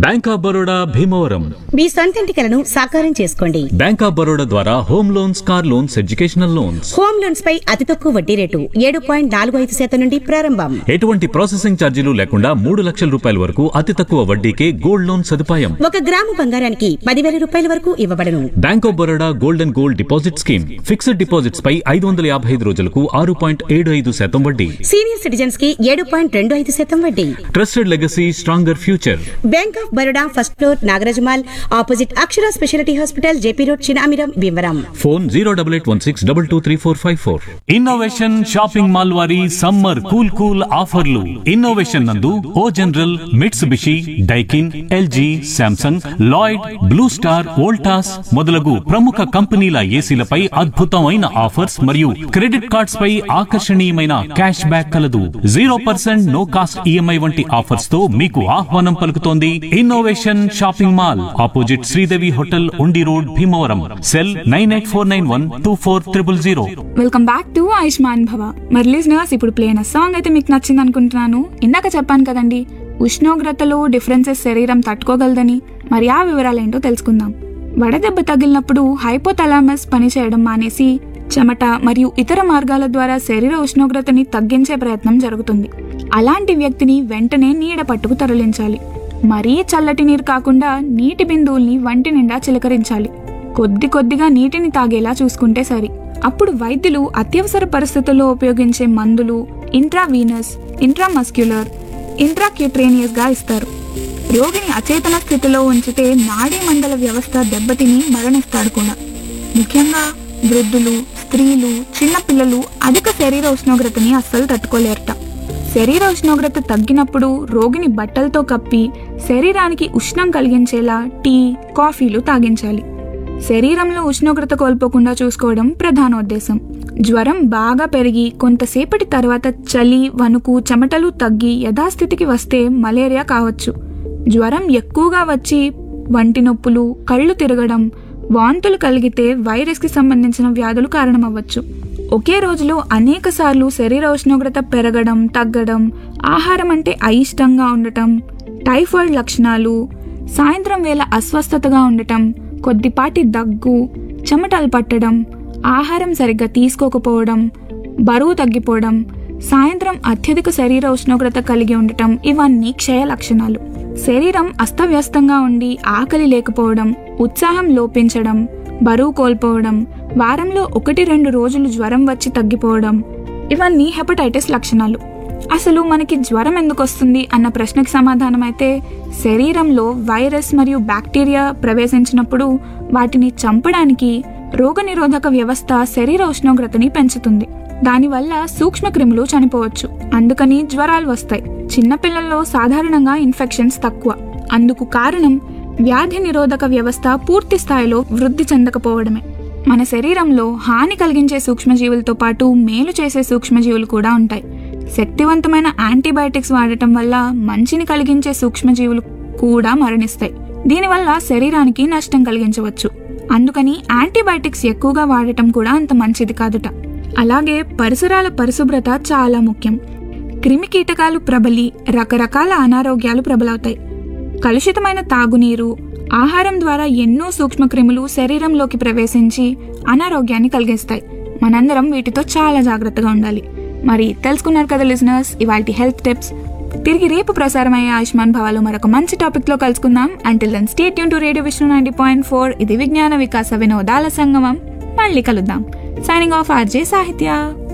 bank of Baroda Bhimavaram మీ సొంతింటి కలను సాకారం చేసుకోండి బ్యాంక్ ఆఫ్ బరోడా ద్వారా home loans car loans educational loans home loans పై అతి తక్కువ వడ్డీ రేటు ఏడు పాయింట్ నాలుగు ఐదు శాతం నుండి ప్రారంభం ఎటువంటి ప్రాసెసింగ్ ఛార్జీలు లేకుండా మూడు లక్షల రూపాయల వరకు అతి తక్కువ వడ్డీకే గోల్డ్ లోన్ సదుపాయం ఒక గ్రాము బంగారానికి పదివేల రూపాయల వరకు ఇవ్వబడను bank of Baroda gold and gold deposit scheme fixed deposits పై ఐదు వందల యాభై ఐదు రోజులకు ఆరు పాయింట్ ఏడు ఐదు శాతం వడ్డీ సీనియర్ సిటిజన్స్ కి ఏడు పాయింట్ రెండు ఐదు శాతం వడ్డీ trusted legacy stronger future bank of Baroda first floor నాగరాజమాల్ opposite Akshara speciality hospital JP road చినామిరం Bhimavaram phone zero double eight one six double two three four five four Innovation shopping mall వారి summer cool cool ఆఫర్లు Innovation నందు O General Mitsubishi Daikin LG Samsung Lloyd Blue Star Voltas మొదలగు ప్రముఖ కంపెనీల ఏసీలపై అద్భుతమైన offers మరియు credit cards పై ఆకర్షణీయమైన క్యాష్ బ్యాక్ కలదు zero percent no cost EMI వంటి ఆఫర్స్ తో మీకు ఆహ్వానం పలుకుతోంది Innovation shopping mall opposite Sridevi hotel Undi road Bhimavaram cell nine eight four nine one two four triple zero welcome back to Ayushman Bhava మరి లిజనర్స్ ఇప్పుడు ప్లే అయిన సాంగ్ అయితే మీకు నచ్చింది అనుకుంటున్నాను ఇందాక చెప్పాను కదండి ఉష్ణోగ్రతలో డిఫరెన్సెస్ శరీరం తట్టుకోగలదని మరి ఆ వివరాలేంటో తెలుసుకుందాం వడదెబ్బ తగిలినప్పుడు హైపోథలామస్ పనిచేయడం మానేసి చెమట మరియు ఇతర మార్గాల ద్వారా శరీర ఉష్ణోగ్రతని తగ్గించే ప్రయత్నం జరుగుతుంది అలాంటి వ్యక్తిని వెంటనే నీడ పట్టుకు తరలించాలి మరీ చల్లటి నీరు కాకుండా నీటి బిందువుల్ని వంటి నిండా చిలకరించాలి కొద్ది కొద్దిగా నీటిని తాగేలా చూసుకుంటే సరి అప్పుడు వైద్యులు అత్యవసర పరిస్థితుల్లో ఉపయోగించే మందులు ఇంట్రావీనస్ ఇంట్రామస్క్యులర్ ఇంట్రాక్యూట్రేనియస్ గా ఇస్తారు రోగిని అచేతన స్థితిలో ఉంచితే నాడీ మండల వ్యవస్థ దెబ్బతిని మరణిస్తాడు కూడా ముఖ్యంగా వృద్ధులు స్త్రీలు చిన్నపిల్లలు అధిక శరీర ఉష్ణోగ్రతని అస్సలు తట్టుకోలేరట శరీర ఉష్ణోగ్రత తగ్గినప్పుడు రోగిని బట్టలతో కప్పి శరీరానికి ఉష్ణం కలిగించేలా టీ కాఫీలు తాగించాలి శరీరంలో ఉష్ణోగ్రత కోల్పోకుండా చూసుకోవడం ప్రధానోద్దేశం జ్వరం బాగా పెరిగి కొంతసేపటి తర్వాత చలి వణుకు చెమటలు తగ్గి యథాస్థితికి వస్తే మలేరియా కావచ్చు జ్వరం ఎక్కువగా వచ్చి వంటి నొప్పులు కళ్ళు తిరగడం వాంతులు కలిగితే వైరస్కి సంబంధించిన వ్యాధులు కారణమవ్వచ్చు ఒకే రోజులో అనేక సార్లు శరీర ఉష్ణోగ్రత పెరగడం తగ్గడం ఆహారం అంటే అయిష్టంగా ఉండటం టైఫాయిడ్ లక్షణాలు సాయంత్రం వేళ అస్వస్థతగా ఉండటం కొద్దిపాటి దగ్గు చెమటలు పట్టడం ఆహారం సరిగ్గా తీసుకోకపోవడం బరువు తగ్గిపోవడం సాయంత్రం అత్యధిక శరీర ఉష్ణోగ్రత కలిగి ఉండటం ఇవన్నీ క్షయ లక్షణాలు శరీరం అస్తవ్యస్తంగా ఉండి ఆకలి లేకపోవడం ఉత్సాహం లోపించడం బరువు కోల్పోవడం వారంలో ఒకటి రెండు రోజులు జ్వరం వచ్చి తగ్గిపోవడం ఇవన్నీ హెపటైటిస్ లక్షణాలు అసలు మనకి జ్వరం ఎందుకు వస్తుంది అన్న ప్రశ్నకి సమాధానం అయితే శరీరంలో వైరస్ మరియు బ్యాక్టీరియా ప్రవేశించినప్పుడు వాటిని చంపడానికి రోగనిరోధక వ్యవస్థ శరీర ఉష్ణోగ్రతని పెంచుతుంది దానివల్ల సూక్ష్మక్రిములు చనిపోవచ్చు అందుకని జ్వరాలు వస్తాయి చిన్నపిల్లల్లో సాధారణంగా ఇన్ఫెక్షన్స్ తక్కువ అందుకు కారణం వ్యాధి నిరోధక వ్యవస్థ పూర్తి స్థాయిలో వృద్ధి చెందకపోవడమే మన శరీరంలో హాని కలిగించే సూక్ష్మజీవులతో పాటు మేలు చేసే సూక్ష్మజీవులు కూడా ఉంటాయి శక్తివంతమైన యాంటీబయాటిక్స్ వాడటం వల్ల మంచిని కలిగించే సూక్ష్మజీవులు కూడా మరణిస్తాయి దీనివల్ల శరీరానికి నష్టం కలిగించవచ్చు అందుకని యాంటీబయాటిక్స్ ఎక్కువగా వాడటం కూడా అంత మంచిది కాదుట అలాగే పరిసరాల పరిశుభ్రత చాలా ముఖ్యం క్రిమి కీటకాలు ప్రబలి రకరకాల అనారోగ్యాలు ప్రబలవుతాయి కలుషితమైన తాగునీరు ఆహారం ద్వారా ఎన్నో సూక్ష్మక్రిములు శరీరంలోకి ప్రవేశించి అనారోగ్యాన్ని కలిగిస్తాయి మనందరం వీటితో చాలా జాగ్రత్తగా ఉండాలి మరి తెలుసుకున్నారు కదా లిజనర్స్ ఇవాటి హెల్త్ టిప్స్ తిరిగి రేపు ప్రసారమయ్యే ఆయుష్మాన్ భవాలో మరొక మంచి టాపిక్ లో కలుసుకుందాం అంటిల్ దెన్ స్టేట్ యూన్ to radio Vishnu ninety point four ఇది విజ్ఞాన వికాస వినోదాల సంగమం మళ్ళీ కలుద్దాం సైనింగ్ ఆఫ్ ఆర్జే సాహిత్య